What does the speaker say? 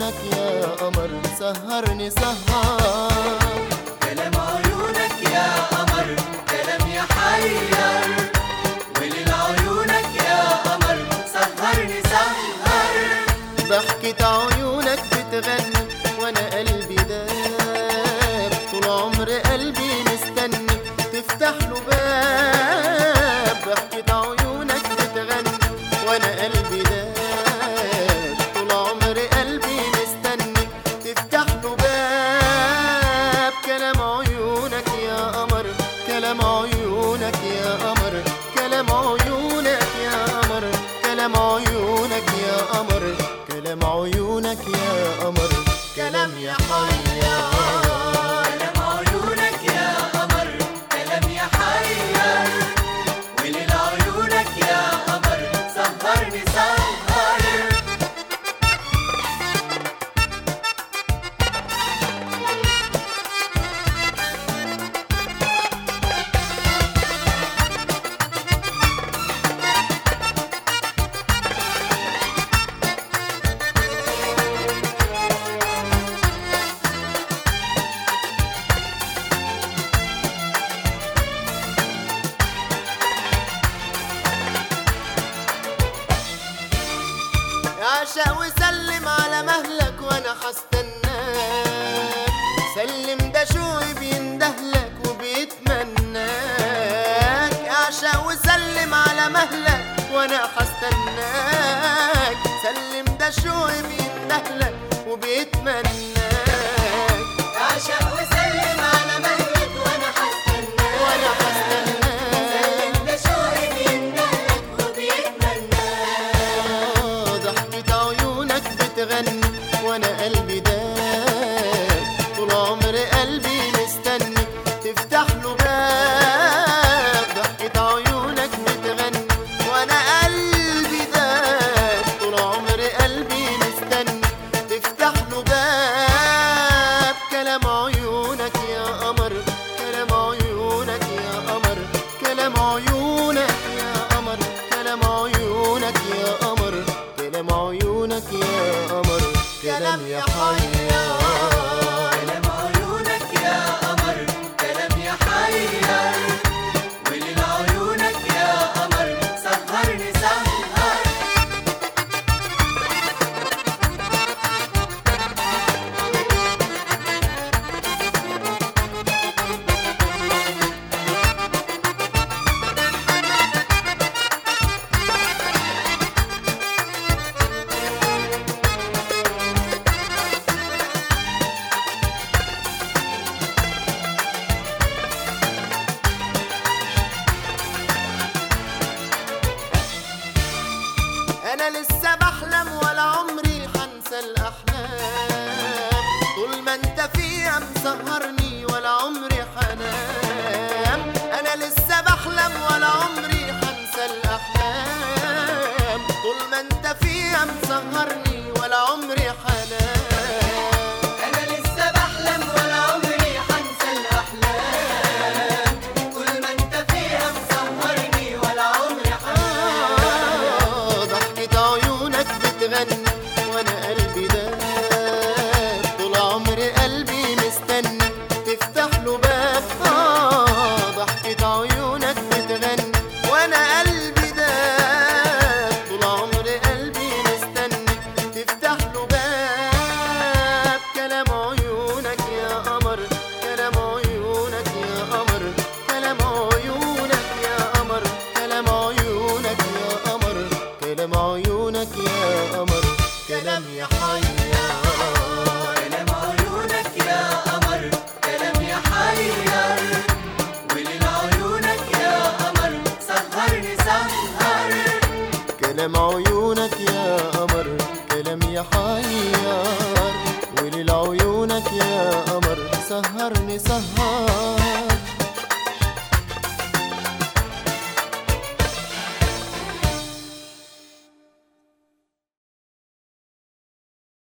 عيونك يا قمر سهرني سهر كلام عيونك يا قمر كلام يحير وليل عيونك يا قمر سهرني سهر ضحكة عيونك بتغني وانا قلبي داب طول عمر قلبي مستني تفتح له باب ضحكة عيونك بتغني وانا قلبي داب طول عمر قلبي مستني تفتح له باب كلام عيونك يا قمر كلام عيونك يا قمر كلام عيونك يا قمر كلام عيونك يا قمر كلام عيونك يا قمر كلام يا حيار كلام عيونك يا قمر كلام يحير وليل عيونك يا قمر سهرني سهر اعشق وسلم على مهلك وانا حستناك سلم ده شوقي بيندهلك وبيتمناك اعشق وسلم على مهلك وانا حستناك سلم ده شوقي بيندهلك وبيتمناك اعشق وسلم على مهلك وانا حستناك وانا حستناك ده شوقي بيندهلك وبيتمناك آه، ضحكة عيونك بتغني وانا قلبي داب طول عمر قلبي مستني تفتح له باب ضحكة عيونك بتغني وانا قلبي داب طول عمر قلبي مستني تفتح له باب كلام عيونك يا قمر كلام عيونك يا قمر كلام عيونك يا قمر كلام عيونك يا قمر كلام عيونك يا قمر كلام يا حيار كلام عيونك يا قمر كلام يحير وليل عيونك يا قمر سهرني سهر انا لسه بحلم ولا عمري حنسى الاحلام طول ما انت فيها مسهرني ولا عمري حنام انا لسه بحلم ولا عمري حنسى الاحلام طول ما انت فيها مسهرني ولا عمري حنام انا لسه بحلم ولا عمري حنسى الاحلام كل ما انت فيها مسهرني ولا عمري حنام آه، ضحكة عيونك بتغني وانا قلبي داب طول عمري قلبي مستني تفتح له باب آه، ضحكة عيونك بتغني وانا قلبي داب طول عمري قلبي مستني تفتح له باب كلام عيونك يا قمر كلام عيونك يا قمر كلام عيونك يا قمر كلام عيونك يا قمر كلام عيونك يا قمر كلام يا حيار كلام عيونك يا قمر كلام يحير وليل عيونك يا قمر سهرني سهر كلام عيونك يا قمر كلام يا حيار وليل عيونك يا قمر سهرني سهر